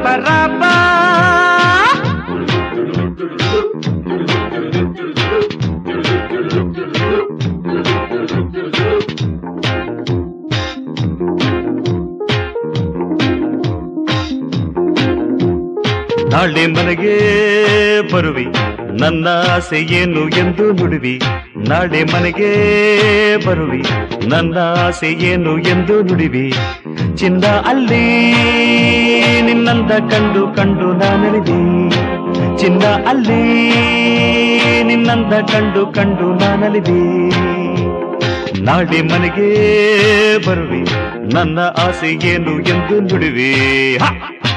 ರಬ್ಬ ನಾಳೆ ಮನೆಗೆ ಬರುವಿ ನನ್ನ ಆಸೆ ಏನು ಎಂದು ನುಡುವಿ ನಾಳೆ ಮನೆಗೆ ಬರುವಿ ನನ್ನ ಆಸೆ ಏನು ಎಂದು ನುಡಿವಿ ಚಿನ್ನ ಅಲ್ಲಿ ನಿನ್ನಂದ ಕಂಡು ಕಂಡು ನಾನಲಿವಿ ಚಿನ್ನ ಅಲ್ಲಿ ನಿನ್ನಂದ ಕಂಡು ಕಂಡು ನಾನಲಿವಿ ನಾಳೆ ಮನೆಗೆ ಬರುವಿ ನನ್ನ ಆಸೆ ಏನು ಎಂದು ನುಡಿವಿ ಹ!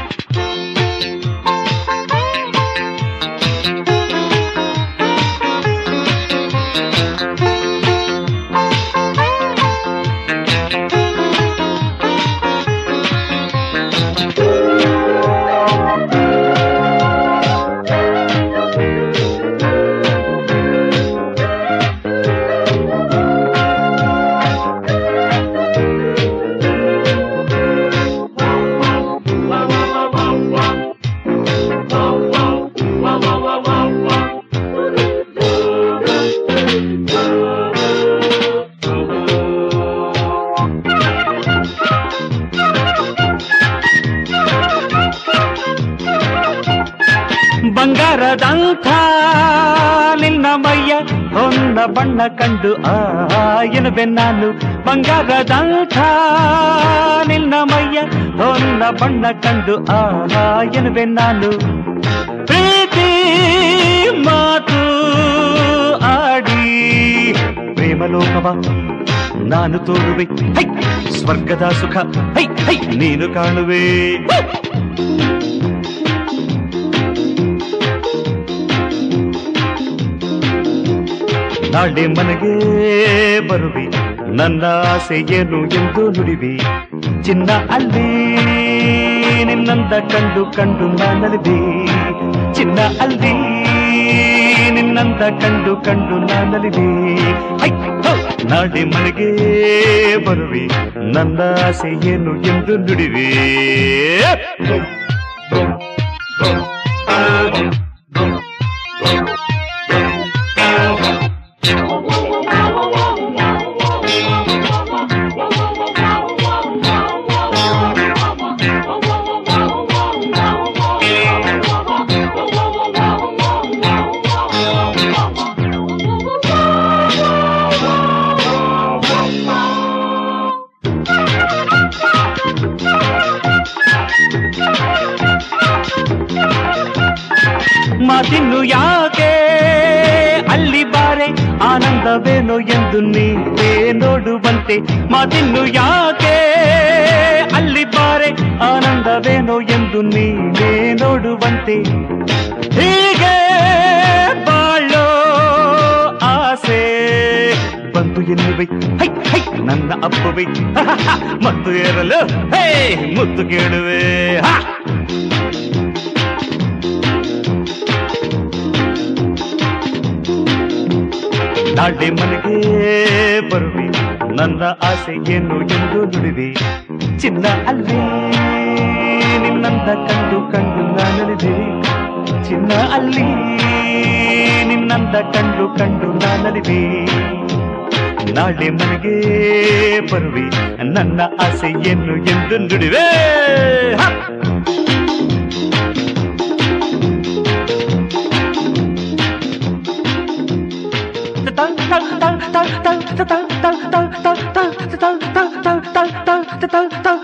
ಬಂಗಾರದಂಥ ನಿನ್ನ ಮೈಯ ಹೊನ್ನ ಬಣ್ಣ ಕಂಡು ಆಯನುವೆ ನಾನು ಬಂಗಾರದಂಥ ನಿನ್ನ ಮೈಯ ಹೊನ್ನ ಬಣ್ಣ ಕಂಡು ಆಯನುವೆ ನಾನು ಪ್ರೀತಿ ಮಾತು ಆಡಿ ಪ್ರೇಮಲೋಕವ ನಾನು ತೋರುವೆ ಹೈ ಸ್ವರ್ಗದ ಸುಖ ಹೈ ಹೈ ನೀನು ಕಾಣುವೆ ನಾಳೆ ಮನೆಗೆ ಬರುವಿ ನನ್ನ ಆಸೆ ಏನು ಎಂದು ನುಡಿವಿ ಚಿನ್ನ ಅಲ್ಲಿ ನಿನ್ನಂದ ಕಂಡು ಕಂಡು ನಾನಲಿವಿ ಚಿನ್ನ ಅಲ್ಲಿ ನಿನ್ನಂದ ಕಂಡು ಕಂಡು ನಾನಲಿವಿ ಹೈ, ಹೋ! ನಾಳೆ ಮನೆಗೆ ಬರುವಿ ನನ್ನ ಆಸೆ ಏನು ಎಂದು ನುಡಿವಿ ಮಾತಿನ್ನು ಯಾಕೆ ಅಲ್ಲಿ ಬಾರೆ ಆನಂದವೇನೋ ಎಂದು ನೀವೇ ನೋಡುವಂತೆ ಮಾತಿನ್ನು ಯಾಕೆ ಅಲ್ಲಿ ಬಾರೆ ಆನಂದವೇನೋ ಎಂದು ನೀವೇ ನೋಡುವಂತೆ ಹೀಗೆ ಬಾಳೋ ಆಸೆ ಬಂದು ಎನ್ನುವೆ ಹೈ ಹೈ ನನ್ನ ಅಪ್ಪುವೆ ಮತ್ತು ಏರಲು ಹೇ ಮುತ್ತು ಕೇಳುವೆ ಹಾ ನಾಳೆ ಮನೆಗೆ ಬರುವಿ ನನ್ನ ಆಸೆ ಏನು ಎಂದು ನುಡಿವಿ ಚಿನ್ನ ಅಲ್ಲಿ ನಿನ್ನಂದ ಕಂಡು ಕಂಡು ನಾನಲಿದೆ ಚಿನ್ನ ಅಲ್ಲಿ ನಿನ್ನಂದ ಕಂಡು ಕಂಡು ನಾನಲಿದೆ ನಾಳೆ ಮನೆಗೆ ಬರುವಿ ನನ್ನ ಆಸೆ ಏನು ಎಂದು ನುಡಿವೆ ಹ! ta ta ta ta ta ta ta ta ta ta ta ta ta ta ta ta ta ta